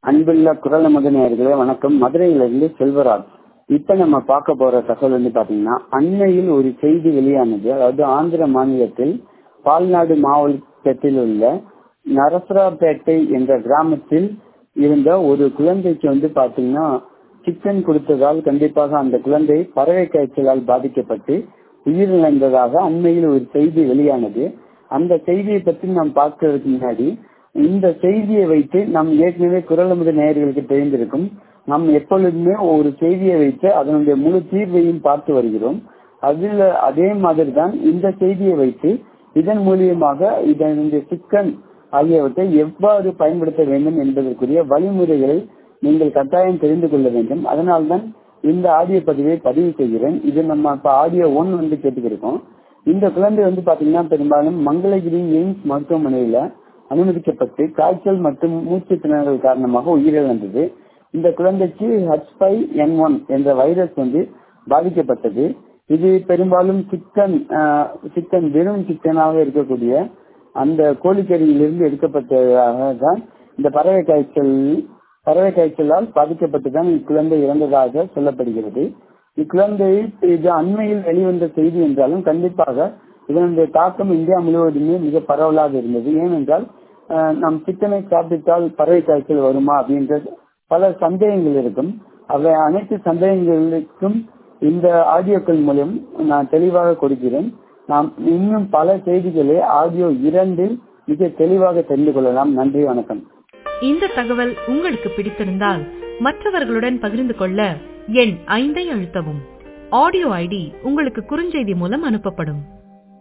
அன்புள்ள குரல் நேயர்களே வணக்கம் மதுரையிலிருந்து செல்வராஜ் இப்ப நம்ம பார்க்க போற தகவல் வந்து பாத்தீங்கன்னா அண்மையில் ஒரு செய்தி வெளியானது அதாவது ஆந்திர மாநிலத்தில் பால்நாடு மாவட்டத்தில் உள்ள நரசராப்பேட்டை என்ற கிராமத்தில் இருந்த ஒரு குழந்தைக்கு வந்து பாத்தீங்கன்னா சிக்கன் கொடுத்ததால் கண்டிப்பாக அந்த குழந்தை பறவை காய்ச்சலால் பாதிக்கப்பட்டு உயிரிழந்ததாக அண்மையில் ஒரு செய்தி வெளியானது அந்த செய்தியை பற்றி நாம் பார்க்கறதுக்கு முன்னாடி இந்த செய்தியை வைத்து நாம் ஏற்கனவே குரல் அமுத நேயர்களுக்கு தெரிந்திருக்கும் நாம் எப்பொழுதுமே ஒரு செய்தியை வைத்து அதனுடைய முழு தீர்வையும் பார்த்து வருகிறோம் அதுல அதே மாதிரி தான் இந்த செய்தியை வைத்து இதன் மூலியமாக இதனுடைய சிக்கன் ஆகியவற்றை எவ்வாறு பயன்படுத்த வேண்டும் என்பதற்குரிய வழிமுறைகளை நீங்கள் கட்டாயம் தெரிந்து கொள்ள வேண்டும் அதனால்தான் இந்த ஆடியோ பதிவை பதிவு செய்கிறேன் இது நம்ம இப்ப ஆடியோ ஒன் வந்து கேட்டுக்கிருக்கோம் இந்த குழந்தை வந்து பாத்தீங்கன்னா பெரும்பாலும் மங்களகிரி எய்ம்ஸ் மருத்துவமனையில அனுமதிக்கப்பட்டு காய்ச்சல் மற்றும் மூச்சு திணறல் காரணமாக உயிரிழந்தது இந்த குழந்தைக்கு ஹச் ஃபைவ் என் ஒன் என்ற வைரஸ் வந்து பாதிக்கப்பட்டது இது பெரும்பாலும் சிக்கன் சிக்கன் வெறும் சிக்கனாக இருக்கக்கூடிய அந்த கோழிக்கறியிலிருந்து எடுக்கப்பட்டதாக தான் இந்த பறவை காய்ச்சல் பறவை காய்ச்சலால் பாதிக்கப்பட்டு தான் இக்குழந்தை இறந்ததாக சொல்லப்படுகிறது இக்குழந்தை இது அண்மையில் வெளிவந்த செய்தி என்றாலும் கண்டிப்பாக இதனுடைய தாக்கம் இந்தியா முழுவதுமே மிக பரவலாக இருந்தது ஏனென்றால் நம் சிக்கனை சாப்பிட்டால் பறவை காய்ச்சல் வருமா அப்படின்ற பல சந்தேகங்கள் இருக்கும் அவை அனைத்து சந்தேகங்களுக்கும் இந்த ஆடியோக்கள் மூலம் நான் தெளிவாக கொடுக்கிறேன் நாம் இன்னும் பல செய்திகளை ஆடியோ இரண்டில் மிக தெளிவாக தெரிந்து கொள்ளலாம் நன்றி வணக்கம் இந்த தகவல் உங்களுக்கு பிடித்திருந்தால் மற்றவர்களுடன் பகிர்ந்து கொள்ள எண் ஐந்தை அழுத்தவும் ஆடியோ ஐடி உங்களுக்கு குறுஞ்செய்தி மூலம் அனுப்பப்படும்